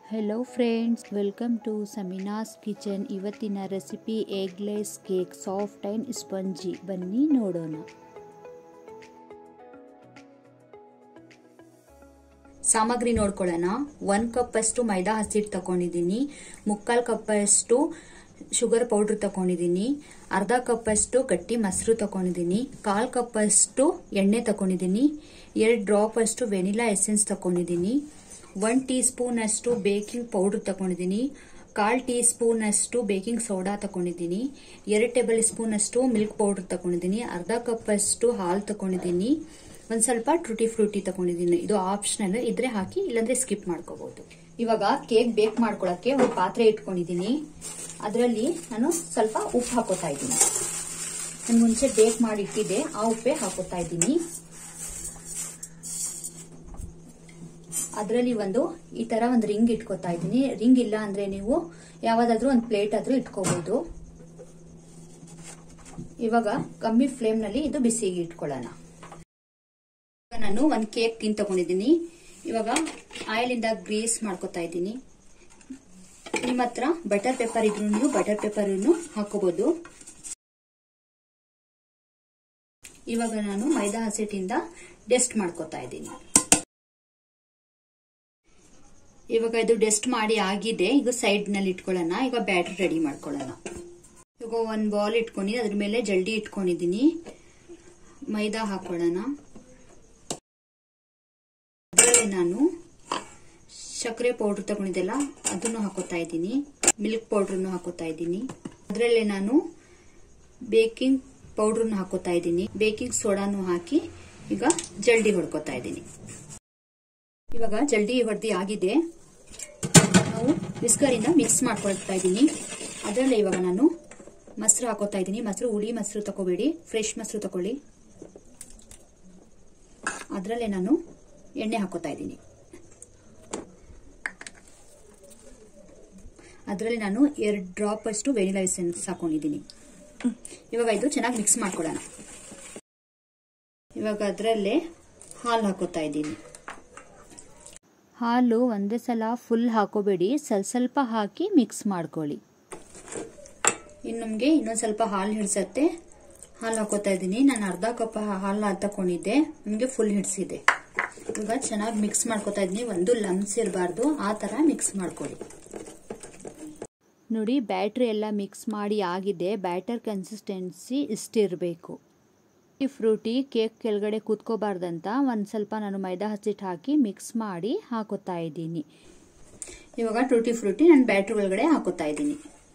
hello friends welcome to Samina's kitchen ಇವತ್ತಿನ recipe eggless cake soft and spongy ಬನ್ನಿ ನೋಡೋಣ ಸಾಮಗ್ರಿ ನೋಡ್ಕೊಳ್ಳೋಣ ಒನ್ ಕಪ್ ಅಷ್ಟು ಮೈದಾ ಹಸಿಟ್ಟು ತಗೊಂಡಿದ್ದೀನಿ ಮುಕ್ಕಾಲು ಕಪ್ ಅಷ್ಟು ಶುಗರ್ ಪೌಡ್ರ್ ತಗೊಂಡಿದ್ದೀನಿ ಅರ್ಧ ಕಪ್ ಅಷ್ಟು ಗಟ್ಟಿ ಮೊಸರು ತಗೊಂಡಿದ್ದೀನಿ ಕಾಲ್ ಕಪ್ ಅಷ್ಟು ಎಣ್ಣೆ ತಗೊಂಡಿದ್ದೀನಿ ಎರಡು ಡ್ರಾಪ್ ಅಷ್ಟು ವೆನಿಲಾ ಎಸೆನ್ಸ್ ತಗೊಂಡಿದ್ದೀನಿ ಒನ್ ಟೀ ಸ್ಪೂನ್ ಅಷ್ಟು ಬೇಕಿಂಗ್ ಪೌಡರ್ ತಗೊಂಡಿದ್ದೀನಿ ಕಾಲ್ ಟೀ ಸ್ಪೂನ್ ಅಷ್ಟು ಬೇಕಿಂಗ್ ಸೋಡಾ ತಗೊಂಡಿದ್ದೀನಿ ಎರಡು ಟೇಬಲ್ ಸ್ಪೂನ್ ಅಷ್ಟು ಮಿಲ್ಕ್ ಪೌಡರ್ ತಗೊಂಡಿದ್ದೀನಿ ಅರ್ಧ ಕಪ್ ಅಷ್ಟು ಹಾಲು ತಗೊಂಡಿದ್ದೀನಿ ಒಂದ್ ಸ್ವಲ್ಪ ಟ್ರುಟಿ ಫ್ರೂಟಿ ತಗೊಂಡಿದ್ದೀನಿ ಇದು ಆಪ್ಷನಲ್ ಇದ್ರೆ ಹಾಕಿ ಇಲ್ಲಾಂದ್ರೆ ಸ್ಕಿಪ್ ಮಾಡ್ಕೋಬಹುದು ಇವಾಗ ಕೇಕ್ ಬೇಕ್ ಮಾಡ್ಕೊಳಕ್ಕೆ ಒಂದು ಪಾತ್ರೆ ಇಟ್ಕೊಂಡಿದ್ದೀನಿ ಅದರಲ್ಲಿ ನಾನು ಸ್ವಲ್ಪ ಉಪ್ಪು ಹಾಕೋತಾ ಇದ್ದೀನಿ ನಾನು ಮುಂಚೆ ಬೇಕ್ ಮಾಡಿ ಇಟ್ಟಿದ್ದೆ ಆ ಉಪ್ಪೆ ಹಾಕೋತಾ ಇದ್ದೀನಿ ಅದರಲ್ಲಿ ಒಂದು ಈ ತರ ಒಂದು ರಿಂಗ್ ಇಟ್ಕೋತಾ ಇದ್ದೀನಿ ರಿಂಗ್ ಇಲ್ಲ ಅಂದ್ರೆ ನೀವು ಯಾವ್ದಾದ್ರೂ ಒಂದು ಪ್ಲೇಟ್ ಆದ್ರೂ ಇಟ್ಕೋಬಹುದು ಇವಾಗ ಕಮ್ಮಿ ಫ್ಲೇಮ್ ನಲ್ಲಿ ಇದು ಬಿಸಿಗೆ ಇಟ್ಕೊಳ್ಳೋಣ ನಾನು ಒಂದು ಕೇಕ್ ಟಿನ್ ತಗೊಂಡಿದ್ದೀನಿ ಇವಾಗ ಆಯಿಲ್ ಇಂದ ಗ್ರೀಸ್ ಮಾಡ್ಕೊತಾ ಇದ್ದೀನಿ ನಿಮ್ಮ ಹತ್ರ ಬಟರ್ ಪೇಪರ್ ಇದ್ರು ನೀವು ಬಟರ್ ಪೇಪರ್ ಹಾಕೋಬಹುದು ಇವಾಗ ನಾನು ಮೈದಾ ಹಸಿಟ್ಟಿಂದ ಡೆಸ್ಟ್ ಮಾಡ್ಕೊತಾ ಇದ್ದೀನಿ ಇವಾಗ ಇದು ಡೆಸ್ಟ್ ಮಾಡಿ ಆಗಿದೆ ಈಗ ಸೈಡ್ ನಲ್ಲಿ ಇಟ್ಕೊಳ್ಳೋಣ ಈಗ ಬ್ಯಾಟರ್ ರೆಡಿ ಮಾಡ್ಕೊಳ್ಳೋಣ ಇವಾಗ ಒಂದು ಬಾಲ್ ಇಟ್ಕೊಂಡು ಅದ್ರ ಮೇಲೆ ಜಲ್ದಿ ಇಟ್ಕೊಂಡಿದ್ದೀನಿ ಮೈದಾ ಹಾಕೊಳ್ಳೋಣ ಅದರಲ್ಲಿ ನಾನು ಸಕ್ಕರೆ ಪೌಡರ್ ತಗೊಂಡಿದ್ದೆಲ್ಲ ಅದನ್ನು ಹಾಕೋತಾ ಇದ್ದೀನಿ ಮಿಲ್ಕ್ ಪೌಡ್ರನ್ನು ಹಾಕೋತಾ ಇದ್ದೀನಿ ಅದರಲ್ಲೇ ನಾನು ಬೇಕಿಂಗ್ ಪೌಡ್ರನ್ನು ಹಾಕೋತಾ ಇದ್ದೀನಿ ಬೇಕಿಂಗ್ ಸೋಡಾನು ಹಾಕಿ ಈಗ ಜಲ್ದಿ ಹೊಡ್ಕೋತಾ ಇದ್ದೀನಿ ಇವಾಗ ಜಲ್ದಿ ಹೊಡೆದಿ ಆಗಿದೆ ನಾವು ಬಿಸ್ಕರಿಂದ ಮಿಕ್ಸ್ ಮಾಡ್ಕೊಳ್ತಾ ಇದ್ದೀನಿ ಅದರಲ್ಲೇ ಇವಾಗ ನಾನು ಮೊಸರು ಹಾಕೋತಾ ಇದ್ದೀನಿ ಮೊಸರು ಹುಳಿ ಮೊಸರು ತಗೋಬೇಡಿ ಫ್ರೆಶ್ ಮೊಸರು ತಗೊಳ್ಳಿ ಅದರಲ್ಲೇ ನಾನು ಎಣ್ಣೆ ಹಾಕೋತಾ ಇದ್ದೀನಿ ಅದರಲ್ಲಿ ನಾನು ಎರಡು ಡ್ರಾಪ್ ಅಷ್ಟು ವೆನಿಲಾ ಎಸೆನ್ಸ್ ಹಾಕೊಂಡಿದ್ದೀನಿ ಇವಾಗ ಇದು ಚೆನ್ನಾಗಿ ಮಿಕ್ಸ್ ಮಾಡ್ಕೊಳ್ಳೋಣ ಇವಾಗ ಅದರಲ್ಲೇ ಹಾಲು ಹಾಕೋತಾ ಇದ್ದೀನಿ ಹಾಲು ಒಂದೇ ಸಲ ಫುಲ್ ಹಾಕೋಬೇಡಿ ಸ್ವಲ್ಪ ಸ್ವಲ್ಪ ಹಾಕಿ ಮಿಕ್ಸ್ ಮಾಡ್ಕೊಳ್ಳಿ ಇನ್ನು ನಮಗೆ ಇನ್ನೊಂದು ಸ್ವಲ್ಪ ಹಾಲು ಹಿಡ್ಸತ್ತೆ ಹಾಲು ಹಾಕೋತಾ ಇದ್ದೀನಿ ನಾನು ಅರ್ಧ ಕಪ್ ಹಾಲು ತಗೊಂಡಿದ್ದೆ ನಮಗೆ ಫುಲ್ ಹಿಡಿಸಿದೆ ಇವಾಗ ಚೆನ್ನಾಗಿ ಮಿಕ್ಸ್ ಮಾಡ್ಕೋತಾ ಇದ್ದೀನಿ ಒಂದು ಲಮ್ಸ್ ಇರಬಾರ್ದು ಆ ಥರ ಮಿಕ್ಸ್ ಮಾಡ್ಕೊಳ್ಳಿ ನೋಡಿ ಬ್ಯಾಟ್ರಿ ಎಲ್ಲ ಮಿಕ್ಸ್ ಮಾಡಿ ಆಗಿದೆ ಬ್ಯಾಟರ್ ಕನ್ಸಿಸ್ಟೆನ್ಸಿ ಇಷ್ಟಿರಬೇಕು ಈ ಫ್ರೂಟಿ ಕೇಕ್ ಕೆಳಗಡೆ ಕೂತ್ಕೋಬಾರ್ದಂತ ಒಂದು ಸ್ವಲ್ಪ ನಾನು ಮೈದಾ ಹಸಿಟ್ಟು ಹಾಕಿ ಮಿಕ್ಸ್ ಮಾಡಿ ಹಾಕೋತಾ ಇದ್ದೀನಿ ಇವಾಗ ಟೂಟಿ ಫ್ರೂಟಿ ನಾನು ಬ್ಯಾಟ್ರಿ ಒಳಗಡೆ ಹಾಕೋತಾ ಇದ್ದೀನಿ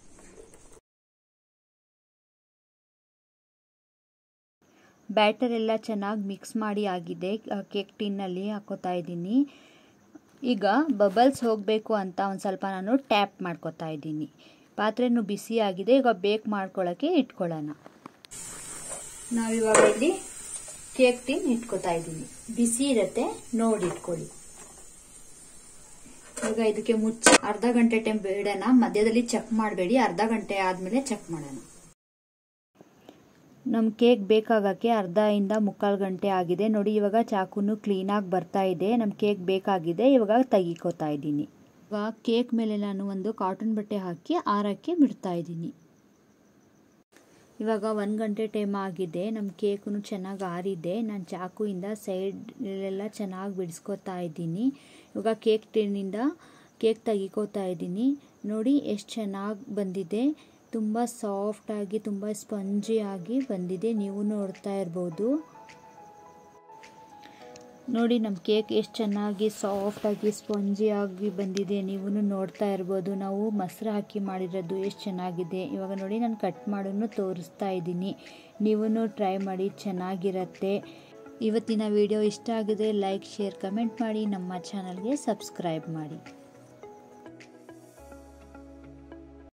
ಬ್ಯಾಟರ್ ಎಲ್ಲ ಚೆನ್ನಾಗಿ ಮಿಕ್ಸ್ ಮಾಡಿ ಆಗಿದೆ ಕೇಕ್ ಟಿನ್ನಲ್ಲಿ ಹಾಕೋತಾ ಇದ್ದೀನಿ ಈಗ ಬಬಲ್ಸ್ ಹೋಗಬೇಕು ಅಂತ ಒಂದು ಸ್ವಲ್ಪ ನಾನು ಟ್ಯಾಪ್ ಮಾಡ್ಕೋತಾ ಇದ್ದೀನಿ ಪಾತ್ರೆನೂ ಬಿಸಿ ಆಗಿದೆ ಈಗ ಬೇಕ್ ಮಾಡ್ಕೊಳ್ಳೋಕ್ಕೆ ಇಟ್ಕೊಳ್ಳೋಣ ನಾವಿವಾಗ ಇಲ್ಲಿ ಕೇಕ್ ಟಿನ್ ಇಟ್ಕೋತಾ ಇದ್ದೀನಿ ಬಿಸಿ ಇರತ್ತೆ ನೋಡಿ ಇಟ್ಕೊಳ್ಳಿ ಈಗ ಇದಕ್ಕೆ ಮುಚ್ಚಿ ಅರ್ಧ ಗಂಟೆ ಟೈಮ್ ಬೇಡನ ಮಧ್ಯದಲ್ಲಿ ಚೆಕ್ ಮಾಡಬೇಡಿ ಅರ್ಧ ಗಂಟೆ ಆದ್ಮೇಲೆ ಚೆಕ್ ಮಾಡೋಣ ನಮ್ಮ ಕೇಕ್ ಬೇಕಾಗಕ್ಕೆ ಅರ್ಧ ಇಂದ ಮುಕ್ಕಾಲು ಗಂಟೆ ಆಗಿದೆ ನೋಡಿ ಇವಾಗ ಚಾಕುನು ಕ್ಲೀನಾಗಿ ಬರ್ತಾ ಇದೆ ನಮ್ಮ ಕೇಕ್ ಬೇಕಾಗಿದೆ ಇವಾಗ ತೆಗಿಕೋತಾ ಇದ್ದೀನಿ ಇವಾಗ ಕೇಕ್ ಮೇಲೆ ನಾನು ಒಂದು ಕಾಟನ್ ಬಟ್ಟೆ ಹಾಕಿ ಆರಕ್ಕೆ ಬಿಡ್ತಾ ಇದ್ದೀನಿ ಇವಾಗ ಒಂದು ಗಂಟೆ ಟೈಮ್ ಆಗಿದೆ ನಮ್ಮ ಕೇಕು ಚೆನ್ನಾಗಿ ಆರಿದೆ ನಾನು ಚಾಕುಯಿಂದ ಸೈಡೆಲ್ಲ ಚೆನ್ನಾಗಿ ಬಿಡಿಸ್ಕೊತಾ ಇದ್ದೀನಿ ಇವಾಗ ಕೇಕ್ ಟಿನ್ನಿಂದ ಕೇಕ್ ತೆಗಿಕೋತಾ ಇದ್ದೀನಿ ನೋಡಿ ಎಷ್ಟು ಚೆನ್ನಾಗಿ ಬಂದಿದೆ ತುಂಬ ಸಾಫ್ಟಾಗಿ ತುಂಬ ಸ್ಪಂಜಿಯಾಗಿ ಬಂದಿದೆ ನೀವು ನೋಡ್ತಾ ಇರ್ಬೋದು ನೋಡಿ ನಮ್ಮ ಕೇಕ್ ಎಷ್ಟು ಚೆನ್ನಾಗಿ ಸಾಫ್ಟಾಗಿ ಸ್ಪಂಜಿಯಾಗಿ ಬಂದಿದೆ ನೀವು ನೋಡ್ತಾ ಇರ್ಬೋದು ನಾವು ಮೊಸರು ಹಾಕಿ ಮಾಡಿರೋದು ಎಷ್ಟು ಚೆನ್ನಾಗಿದೆ ಇವಾಗ ನೋಡಿ ನಾನು ಕಟ್ ಮಾಡೋನು ತೋರಿಸ್ತಾ ಇದ್ದೀನಿ ನೀವು ಟ್ರೈ ಮಾಡಿ ಚೆನ್ನಾಗಿರತ್ತೆ ಇವತ್ತಿನ ವಿಡಿಯೋ ಇಷ್ಟ ಆಗಿದೆ ಲೈಕ್ ಶೇರ್ ಕಮೆಂಟ್ ಮಾಡಿ ನಮ್ಮ ಚಾನಲ್ಗೆ ಸಬ್ಸ್ಕ್ರೈಬ್ ಮಾಡಿ